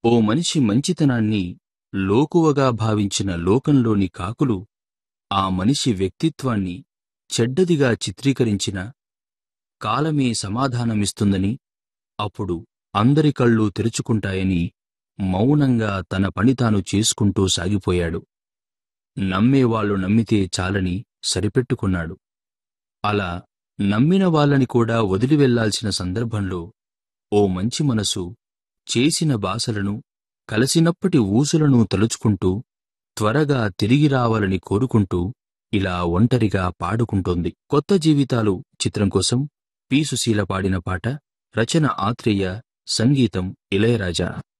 ఓ మనిషి మంచితనాన్ని లోకువగా భావించిన లోకంలోని కాకులు ఆ మనిషి వ్యక్తిత్వాన్ని చెడ్డదిగా చిత్రీకరించిన కాలమే సమాధానమిస్తుందని అప్పుడు అందరి కళ్ళు తెరుచుకుంటాయని మౌనంగా తన పని తాను చేసుకుంటూ సాగిపోయాడు నమ్మేవాళ్లు నమ్మితే చాలని సరిపెట్టుకున్నాడు అలా నమ్మిన వాళ్ళని కూడా వదిలి వెళ్లాల్సిన సందర్భంలో ఓ మంచి మనసు చేసిన బాసలను కలసినప్పటి ఊసులను తలుచుకుంటూ త్వరగా తిరిగి రావాలని కోరుకుంటూ ఇలా ఒంటరిగా పాడుకుంటోంది కొత్త జీవితాలు చిత్రం కోసం పి సుశీల పాడిన పాట రచన ఆత్రేయ సంగీతం ఇళయరాజా